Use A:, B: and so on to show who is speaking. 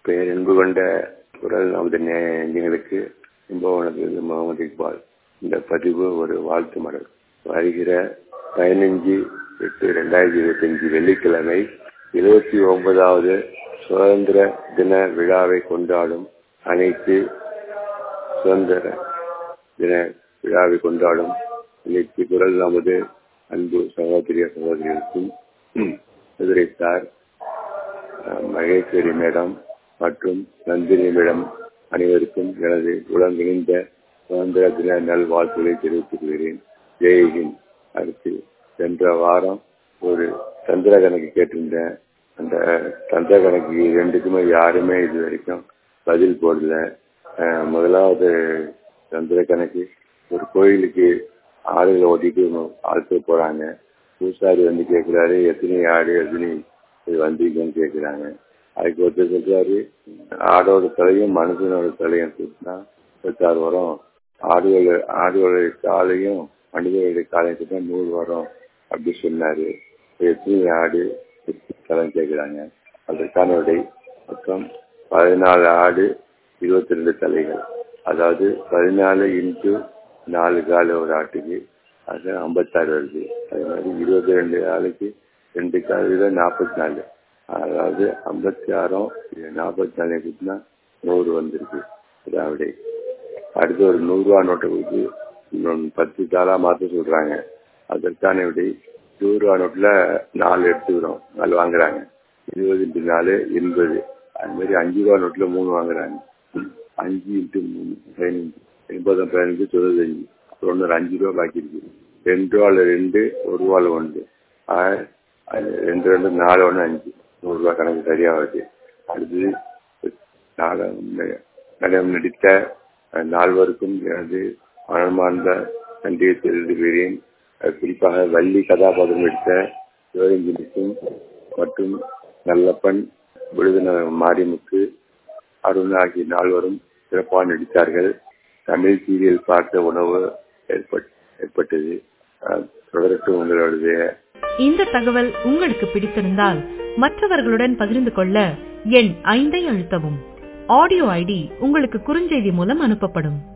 A: பேரன்பு கொண்ட குரல் நமது நெஞ்சங்களுக்கு கும்பகோணத்திலிருந்து முகமது இக்பால் இந்த பதிவு ஒரு வாழ்த்து மடல் வருகிற பதினஞ்சு எட்டு ரெண்டாயிரத்தி இருபத்தி அஞ்சு வெள்ளிக்கிழமை இருபத்தி ஒன்பதாவது சுதந்திர தின விழாவை கொண்டாடும் அனைத்து சுதந்திர தின விழாவை கொண்டாடும் அனைத்து குரல் நமது அன்பு சகோதரிய சகோதரிகளுக்கும் மதுரை சார் மகேஸ்வரி மேடம் மற்றும் நந்தினி மேடம் அனைவருக்கும் எனது உலகிணைந்த சுதந்திர தின நல்வாழ்த்துக்களை தெரிவித்துக் கொள்கிறேன் ஜெய்ஹிந்த் அடுத்து சென்ற வாரம் ஒரு சந்திர கணக்கு கேட்டிருந்தேன் அந்த சந்திர கணக்கு ரெண்டுக்குமே யாருமே இது வரைக்கும் பதில் போடல முதலாவது சந்திர கணக்கு ஒரு கோயிலுக்கு ஆடுகளை ஓட்டிட்டு ஆழ்த்து போறாங்க பூசாரி வந்து கேட்கிறாரு எத்தனை ஆடு எத்தனை வந்திருக்கேன்னு கேட்கிறாங்க அதுக்கு ஒருத்தர் சொல்றாரு ஆடோட தலையும் மனுஷனோட தலையும் கூட்டினா இருபத்தாறு வரும் ஆடுகள ஆடுகளுடைய காலையும் மனிதர்களுடைய காலையும் கூட்டினா நூறு வரும் அப்படி சொன்னாரு எத்தனை ஆடு தலைன்னு கேட்கிறாங்க அதற்கான விடை மொத்தம் பதினாலு ஆடு இருபத்தி ரெண்டு தலைகள் அதாவது பதினாலு இன்ட்டு நாலு கால ஒரு ஆட்டுக்கு அது ஐம்பத்தாறு வருது அது மாதிரி இருபத்தி ரெண்டு ஆளுக்கு ரெண்டு காலில் நாற்பத்தி நாலு அதாவது ஐம்பத்தி ஆறும் நாற்பத்தி நாலு கொடுத்தா நூறு வந்திருக்கு அதாவது அடுத்து ஒரு நூறுரூவா நோட்டை கொடுத்து இன்னொன்று பத்து காலாக மாற்ற சொல்கிறாங்க அதற்கான விடை நூறுரூவா நோட்டில் நாலு எடுத்துக்கிறோம் நாலு வாங்குறாங்க இருபது இன்ட்டு நாலு எண்பது அது மாதிரி அஞ்சு ரூபா நோட்டில் மூணு வாங்குறாங்க அஞ்சு இன்ட்டு மூணு பதினஞ்சு எண்பதாம் பதினஞ்சு தொண்ணூத்தஞ்சு அப்புறம் ஒரு அஞ்சு ரூபா பாக்கி இருக்கு ரெண்டு ரூபாவில் ரெண்டு ஒரு ரூபாவில் ஒன்று ரெண்டு ரெண்டு நாலு ஒன்று அஞ்சு நூறுரூவா கணக்கு சரியாக வருது அடுத்தது நடம் நடித்த நால்வருக்கும் எனது மனமார்ந்த நன்றியை தெரிவிக்கிறேன் குறிப்பாக வள்ளி கதாபாத்திரம் எடுத்த சிவரஞ்சனிக்கும் மற்றும் நல்லப்பன் விழுதுன மாரிமுக்கு அருண் ஆகிய நால்வரும் சிறப்பாக நடித்தார்கள் தமிழ் சீரியல் பார்த்த உணவு ஏற்பட்டது தொடரட்டும் உங்களுடைய
B: இந்த தகவல் உங்களுக்கு பிடித்திருந்தால் மற்றவர்களுடன் பகிர்ந்து கொள்ள எண் ஐந்தை அழுத்தவும் ஆடியோ ஐடி உங்களுக்கு குறுஞ்செய்தி மூலம் அனுப்பப்படும்